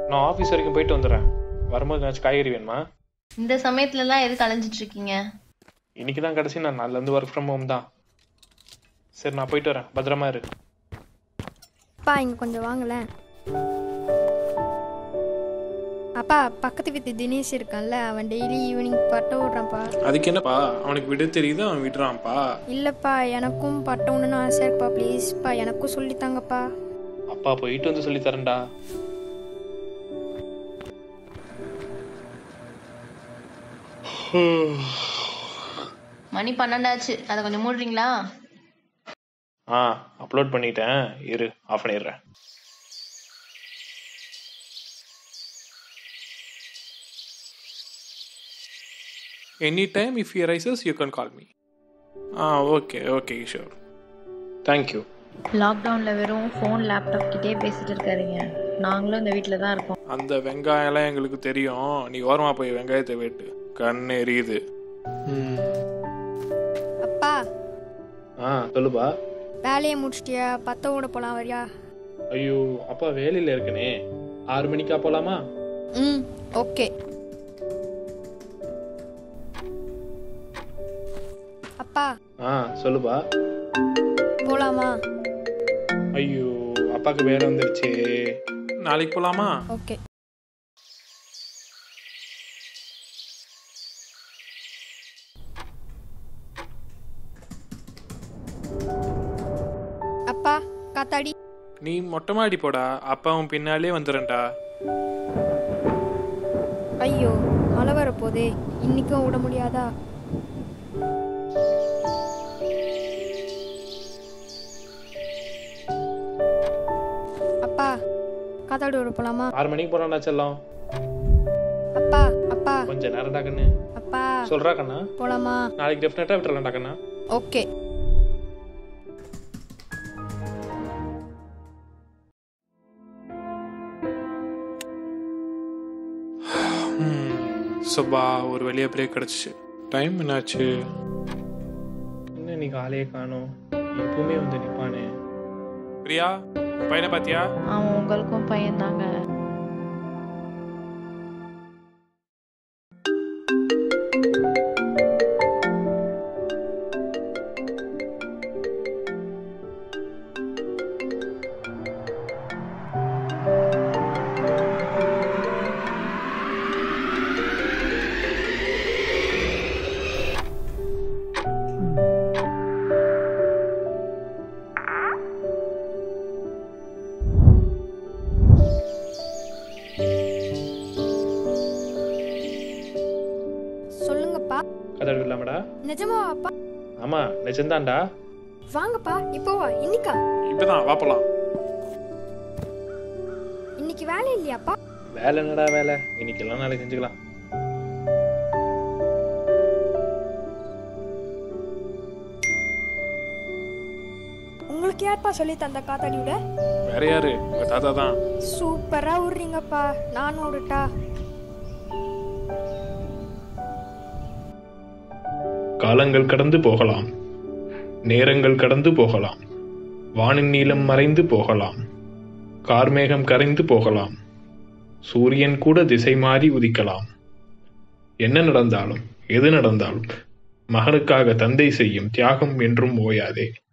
நான் ஆஃபீஸ் வரைக்கும் போயிட்டு வந்துடுறேன் வரும்போது ஏதாச்சும் காய்கறி வேணுமா இந்த சமயத்துலலாம் எதுக்கு அலைஞ்சிட்டு இருக்கீங்க இன்னைக்கு தான் கடைசி நான் நாளிலேருந்து ஒர்க் ஃப்ரம் ஹோம் தான் சரி நான் போயிட்டு வரேன் பத்திரமா இரு அப்பா இங்கே கொஞ்சம் வாங்களேன் அப்பா பக்கத்து வீட்டு தினேஷ் இருக்கான்ல அவன் டெய்லி ஈவினிங் பட்டம் விடுறான்ப்பா அதுக்கு என்னப்பா அவனுக்கு விட தெரியுது அவன் விடுறான்ப்பா இல்லைப்பா எனக்கும் பட்டம் விடணும்னு ஆசையாக இருப்பா ப்ளீஸ்ப்பா எனக்கும் சொல்லித்தாங்கப்பா அப்பா போயிட்டு வந்து சொல்லி தரேன்டா மணி பன்னெண்டாச்சு அதை கொஞ்சம் மூடுறீங்களா ஆ அப்லோட் பண்ணிட்டேன் இரு ஆஃப் பண்ணிடுறேன் any time if you raises you can call me ah okay okay sure thank you லாக்டவுனில் வெறும் ஃபோன் லேப்டாப் கிட்டே பேசிட்டு இருக்காருங்க நாங்களும் இந்த வீட்டில் தான் இருக்கோம் அந்த வெங்காயம்லாம் எங்களுக்கு தெரியும் நீ ஓரமா போய் வெங்காயத்தை வெட்டு கண் எரியுது ம். அப்பா ஆ சொல்லுப்பா வேலையை முடிச்சிட்டியா பத்த விட போகலாம் வரியா ஐயோ அப்பா வேலையில் இருக்கனே ஆறு மணிக்கா போலாமா ம் ஓகே அப்பா ஆ சொல்லுப்பா போகலாமா ஐயோ அப்பாக்கு வேலை வந்துருச்சு நாளைக்கு போலாமா ஓகே அப்பா காத்தாடி நீ மொட்டை மாடி போடா அப்பாவும் பின்னாலே வந்துடும்டா ஐயோ மழை வரப்போதே இன்னைக்கும் விட முடியாதா அப்பா காத்தாடி விட போலாமா ஆறு மணிக்கு போறான்டா செல்லம் அப்பா அப்பா கொஞ்சம் நேரம்டா கண்ணு அப்பா சொல்றா கண்ணா போலாமா நாளைக்கு டெஃபினட்டா விட்டுறலாம்டா கண்ணா ஓகே சுபா ஒரு வெளியே பிரேக் கிடச்சிச்சு டைம் என்னாச்சு என்ன நீ காலையே காணோம் எப்பவுமே வந்து நிப்பானே பிரியா பையனை பாத்தியா அவன் உங்களுக்கும் பையன் தாங்க சொல்லுங்கப்பா கதை இல்லாமடா நிஜமா அப்பா ஆமா நிஜம்தான்டா வாங்கப்பா இப்போவா இன்னைக்கா இப்பதான் வா போலாம் இன்னைக்கு வேலை இல்லையாப்பா வேலை என்னடா வேலை இன்னைக்கெல்லாம் நாளைக்கு செஞ்சுக்கலாம் உங்களுக்கு யார்ப்பா சொல்லி தந்த காத்தாடி விட வேற யாரு உங்க தாத்தா தான் சூப்பரா விடுறீங்கப்பா நானும் விடட்டா காலங்கள் கடந்து போகலாம் நேரங்கள் கடந்து போகலாம் வானின் நீளம் மறைந்து போகலாம் கார்மேகம் கரைந்து போகலாம் சூரியன் கூட திசை மாறி உதிக்கலாம் என்ன நடந்தாலும் எது நடந்தாலும் மகனுக்காக தந்தை செய்யும் தியாகம் என்றும் ஓயாதே